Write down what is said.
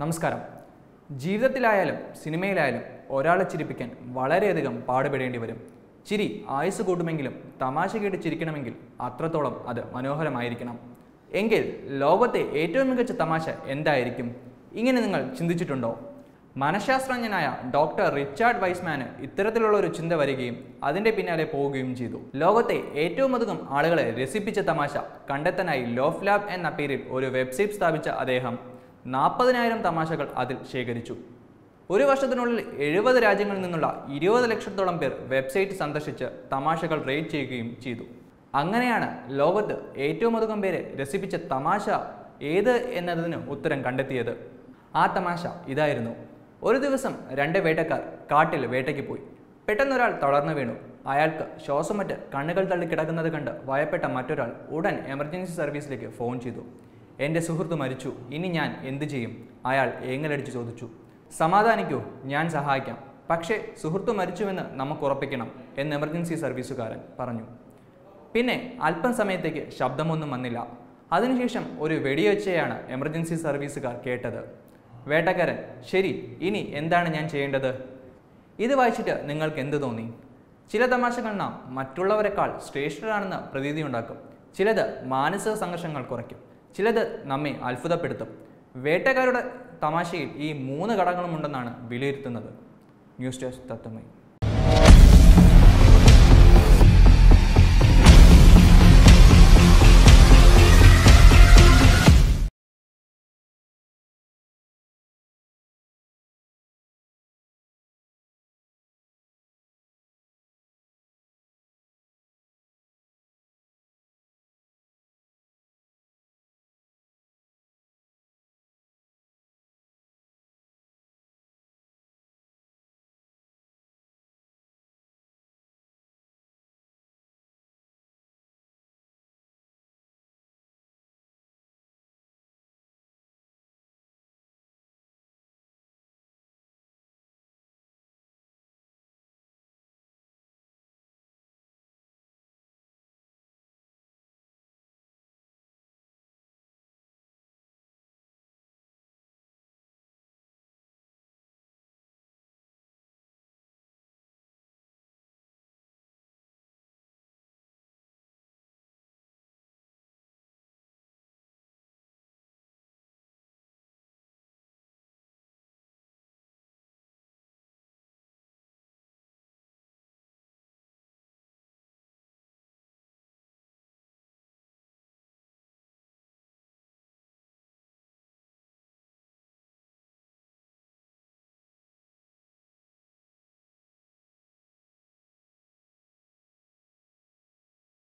നമസ്കാരം ജീവിതത്തിലായാലും സിനിമയിലായാലും ഒരാളെ ചിരിപ്പിക്കാൻ വളരെയധികം പാടുപെടേണ്ടി വരും ചിരി ആയുസ് കൂട്ടുമെങ്കിലും തമാശ കേട്ട് ചിരിക്കണമെങ്കിൽ അത്രത്തോളം അത് മനോഹരമായിരിക്കണം എങ്കിൽ ലോകത്തെ ഏറ്റവും മികച്ച തമാശ എന്തായിരിക്കും ഇങ്ങനെ നിങ്ങൾ ചിന്തിച്ചിട്ടുണ്ടോ മനഃശാസ്ത്രജ്ഞനായ ഡോക്ടർ റിച്ചാർഡ് വൈസ്മാന് ഇത്തരത്തിലുള്ള ഒരു ചിന്ത വരികയും അതിന്റെ പിന്നാലെ പോവുകയും ചെയ്തു ലോകത്തെ ഏറ്റവും അധികം ആളുകളെ രസിപ്പിച്ച തമാശ കണ്ടെത്താനായി ലോഫ് ലാബ് എന്ന പേരിൽ ഒരു വെബ്സൈറ്റ് സ്ഥാപിച്ച അദ്ദേഹം നാൽപ്പതിനായിരം തമാശകൾ അതിൽ ശേഖരിച്ചു ഒരു വർഷത്തിനുള്ളിൽ എഴുപത് രാജ്യങ്ങളിൽ നിന്നുള്ള ഇരുപത് ലക്ഷത്തോളം പേർ വെബ്സൈറ്റ് സന്ദർശിച്ച് തമാശകൾ റേറ്റ് ചെയ്യുകയും ചെയ്തു അങ്ങനെയാണ് ലോകത്ത് ഏറ്റവും അധികം പേരെ രസിപ്പിച്ച തമാശ ഏത് എന്നതിന് ഉത്തരം കണ്ടെത്തിയത് ആ തമാശ ഇതായിരുന്നു ഒരു ദിവസം രണ്ട് വേട്ടക്കാർ കാട്ടിൽ വേട്ടയ്ക്ക് പോയി പെട്ടെന്നൊരാൾ തളർന്നു വീണു അയാൾക്ക് ശ്വാസമറ്റ് കണ്ണുകൾ തള്ളി കിടക്കുന്നത് കണ്ട് ഭയപ്പെട്ട മറ്റൊരാൾ ഉടൻ എമർജൻസി സർവീസിലേക്ക് ഫോൺ ചെയ്തു എൻ്റെ സുഹൃത്ത് മരിച്ചു ഇനി ഞാൻ എന്തു ചെയ്യും അയാൾ ഏങ്ങലടിച്ച് ചോദിച്ചു സമാധാനിക്കൂ ഞാൻ സഹായിക്കാം പക്ഷേ സുഹൃത്ത് മരിച്ചുവെന്ന് നമുക്ക് ഉറപ്പിക്കണം എന്ന് എമർജൻസി സർവീസുകാരൻ പറഞ്ഞു പിന്നെ അല്പം സമയത്തേക്ക് ശബ്ദമൊന്നും വന്നില്ല അതിനുശേഷം ഒരു വെടിയൊച്ചയാണ് എമർജൻസി സർവീസുകാർ കേട്ടത് വേട്ടക്കാരൻ ശരി ഇനി എന്താണ് ഞാൻ ചെയ്യേണ്ടത് ഇത് വായിച്ചിട്ട് നിങ്ങൾക്ക് എന്ത് തോന്നി ചില തമാശകൾ നാം മറ്റുള്ളവരെക്കാൾ ശ്രേഷ്ഠരാണെന്ന് പ്രതീതിയുണ്ടാക്കും ചിലത് മാനസിക സംഘർഷങ്ങൾ കുറയ്ക്കും ചിലത് നമ്മെ അത്ഭുതപ്പെടുത്തും വേട്ടക്കാരുടെ തമാശയിൽ ഈ മൂന്ന് ഘടകങ്ങളുമുണ്ടെന്നാണ് വിലയിരുത്തുന്നത് ന്യൂസ് ഡെസ്ക് തത്വമൈ